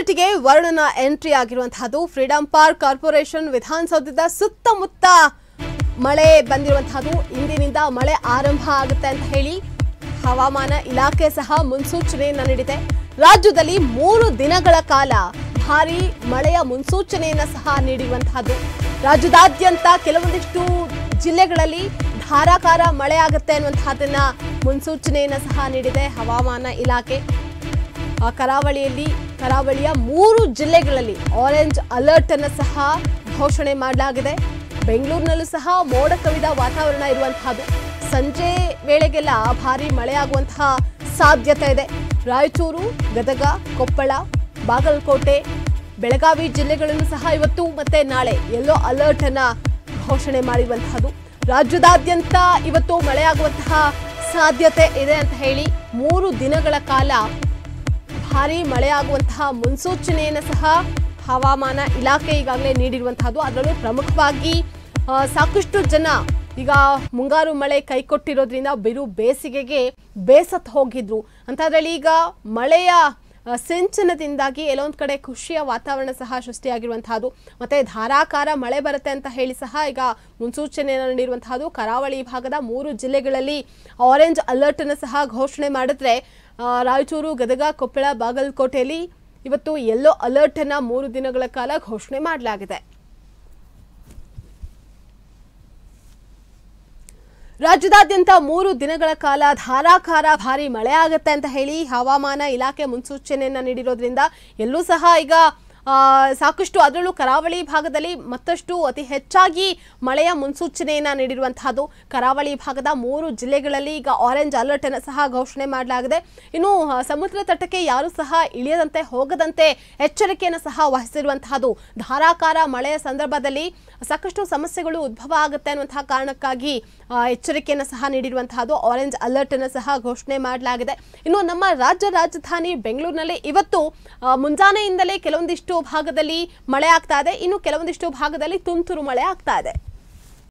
ಸಿಟಿಗೆ ವರುಣನ ಎಂಟ್ರಿ ಆಗಿರುವಂತಹದ್ದು ಫ್ರೀಡಂ ಪಾರ್ಕ್ ಕಾರ್ಪೊರೇಷನ್ ವಿಧಾನಸೌಧದ ಸುತ್ತಮುತ್ತ ಮಳೆ ಬಂದಿರುವಂತಹದ್ದು ಇಂದಿನಿಂದ ಮಳೆ ಆರಂಭ ಆಗುತ್ತೆ ಅಂತ ಹೇಳಿ ಹವಾಮಾನ ಇಲಾಖೆ ಸಹ ಮುನ್ಸೂಚನೆಯನ್ನ ನೀಡಿದೆ ರಾಜ್ಯದಲ್ಲಿ ಮೂರು ದಿನಗಳ ಕಾಲ ಭಾರಿ ಮಳೆಯ ಮುನ್ಸೂಚನೆಯನ್ನ ಸಹ ನೀಡಿರುವಂತಹದ್ದು ರಾಜ್ಯದಾದ್ಯಂತ ಕೆಲವೊಂದಿಷ್ಟು ಜಿಲ್ಲೆಗಳಲ್ಲಿ ಧಾರಾಕಾರ ಮಳೆ ಆಗುತ್ತೆ ಅನ್ನುವಂತಹದನ್ನ ಮುನ್ಸೂಚನೆಯನ್ನ ಸಹ ನೀಡಿದೆ ಹವಾಮಾನ ಇಲಾಖೆ ಆ ಕರಾವಳಿಯಲ್ಲಿ ಕರಾವಳಿಯ ಮೂರು ಜಿಲ್ಲೆಗಳಲ್ಲಿ ಆರೆಂಜ್ ಅಲರ್ಟ್ ಅನ್ನು ಸಹ ಘೋಷಣೆ ಮಾಡಲಾಗಿದೆ ಬೆಂಗಳೂರಿನಲ್ಲೂ ಸಹ ಮೋಡ ಕವಿದ ವಾತಾವರಣ ಇರುವಂತಹದ್ದು ಸಂಜೆ ವೇಳೆಗೆಲ್ಲ ಭಾರಿ ಮಳೆಯಾಗುವಂತಹ ಸಾಧ್ಯತೆ ಇದೆ ರಾಯಚೂರು ಗದಗ ಕೊಪ್ಪಳ ಬಾಗಲಕೋಟೆ ಬೆಳಗಾವಿ ಜಿಲ್ಲೆಗಳಲ್ಲೂ ಸಹ ಇವತ್ತು ಮತ್ತೆ ನಾಳೆ ಯೆಲ್ಲೋ ಅಲರ್ಟ್ ಅನ್ನ ಘೋಷಣೆ ಮಾಡಿರುವಂತಹದ್ದು ರಾಜ್ಯದಾದ್ಯಂತ ಇವತ್ತು ಮಳೆಯಾಗುವಂತಹ ಸಾಧ್ಯತೆ ಇದೆ ಅಂತ ಹೇಳಿ ಮೂರು ದಿನಗಳ ಕಾಲ ಭಾರಿ ಮಳೆಯಾಗುವಂತಹ ಮುನ್ಸೂಚನೆಯನ್ನು ಸಹ ಹವಾಮಾನ ಇಲಾಖೆ ಈಗಾಗಲೇ ನೀಡಿರುವಂತಹದ್ದು ಅದರಲ್ಲೂ ಪ್ರಮುಖವಾಗಿ ಆ, ಸಾಕಷ್ಟು ಜನ ಈಗ ಮುಂಗಾರು ಮಳೆ ಕೈಕೊಟ್ಟಿರೋದ್ರಿಂದ ಬಿರು ಬೇಸಿಗೆಗೆ ಬೇಸತ್ತು ಹೋಗಿದ್ರು ಅಂಥದ್ರಲ್ಲಿ ಈಗ ಮಳೆಯ ಆ, ಸಿಂಚನದಿಂದಾಗಿ ಎಲ್ಲೊಂದು ಕಡೆ ಖುಷಿಯ ವಾತಾವರಣ ಸಹ ಸೃಷ್ಟಿಯಾಗಿರುವಂತಹದ್ದು ಮತ್ತೆ ಧಾರಾಕಾರ ಮಳೆ ಬರುತ್ತೆ ಅಂತ ಹೇಳಿ ಸಹ ಈಗ ಮುನ್ಸೂಚನೆಯನ್ನು ನೀಡಿರುವಂತಹದ್ದು ಕರಾವಳಿ ಭಾಗದ ಮೂರು ಜಿಲ್ಲೆಗಳಲ್ಲಿ ಆರೆಂಜ್ ಅಲರ್ಟ್ ಅನ್ನು ಸಹ ಘೋಷಣೆ ಮಾಡಿದ್ರೆ ಆ, ರಾಯಚೂರು ಗದಗ ಕೊಪ್ಪಳ ಬಾಗಲಕೋಟೆಯಲ್ಲಿ ಇವತ್ತು ಯೆಲ್ಲೋ ಅಲರ್ಟ್ ಅನ್ನ ಮೂರು ದಿನಗಳ ಕಾಲ ಘೋಷಣೆ ಮಾಡಲಾಗಿದೆ ರಾಜ್ಯದಾದ್ಯಂತ ಮೂರು ದಿನಗಳ ಕಾಲ ಧಾರಾಕಾರ ಭಾರಿ ಮಳೆ ಆಗುತ್ತೆ ಅಂತ ಹೇಳಿ ಹವಾಮಾನ ಇಲಾಖೆ ಮುನ್ಸೂಚನೆಯನ್ನ ನೀಡಿರೋದ್ರಿಂದ ಎಲ್ಲೂ ಸಹ ಈಗ ಆ, ಸಾಕಷ್ಟು ಅದರಲ್ಲೂ ಕರಾವಳಿ ಭಾಗದಲ್ಲಿ ಮತ್ತಷ್ಟು ಅತಿ ಹೆಚ್ಚಾಗಿ ಮಳೆಯ ಮುನ್ಸೂಚನೆಯನ್ನ ನೀಡಿರುವಂತಹದ್ದು ಕರಾವಳಿ ಭಾಗದ ಮೂರು ಜಿಲ್ಲೆಗಳಲ್ಲಿ ಈಗ ಆರೆಂಜ್ ಅಲರ್ಟ್ ಅನ್ನು ಸಹ ಘೋಷಣೆ ಮಾಡಲಾಗಿದೆ ಇನ್ನು ಆ, ಸಮುದ್ರ ತಟಕ್ಕೆ ಯಾರು ಸಹ ಇಳಿಯದಂತೆ ಹೋಗದಂತೆ ಎಚ್ಚರಿಕೆಯನ್ನು ಸಹ ವಹಿಸಿರುವಂತಹದ್ದು ಧಾರಾಕಾರ ಮಳೆಯ ಸಂದರ್ಭದಲ್ಲಿ ಸಾಕಷ್ಟು ಸಮಸ್ಯೆಗಳು ಉದ್ಭವ ಆಗುತ್ತೆ ಅನ್ನುವಂತಹ ಕಾರಣಕ್ಕಾಗಿ ಆ, ಎಚ್ಚರಿಕೆಯನ್ನು ಸಹ ನೀಡಿರುವಂತಹದ್ದು ಆರೆಂಜ್ ಅಲರ್ಟ್ ಅನ್ನು ಸಹ ಘೋಷಣೆ ಮಾಡಲಾಗಿದೆ ಇನ್ನು ನಮ್ಮ ರಾಜ್ಯ ರಾಜಧಾನಿ ಬೆಂಗಳೂರಿನಲ್ಲಿ ಇವತ್ತು ಆ, ಮುಂಜಾನೆಯಿಂದಲೇ ಕೆಲವೊಂದಿಷ್ಟು ಭಾಗದಲ್ಲಿ ಮಳೆ ಆಗ್ತಾ ಇದೆ ಇನ್ನು ಕೆಲವೊಂದಿಷ್ಟು ಭಾಗದಲ್ಲಿ ತುಂತುರು ಮಳೆ ಆಗ್ತಾ ಇದೆ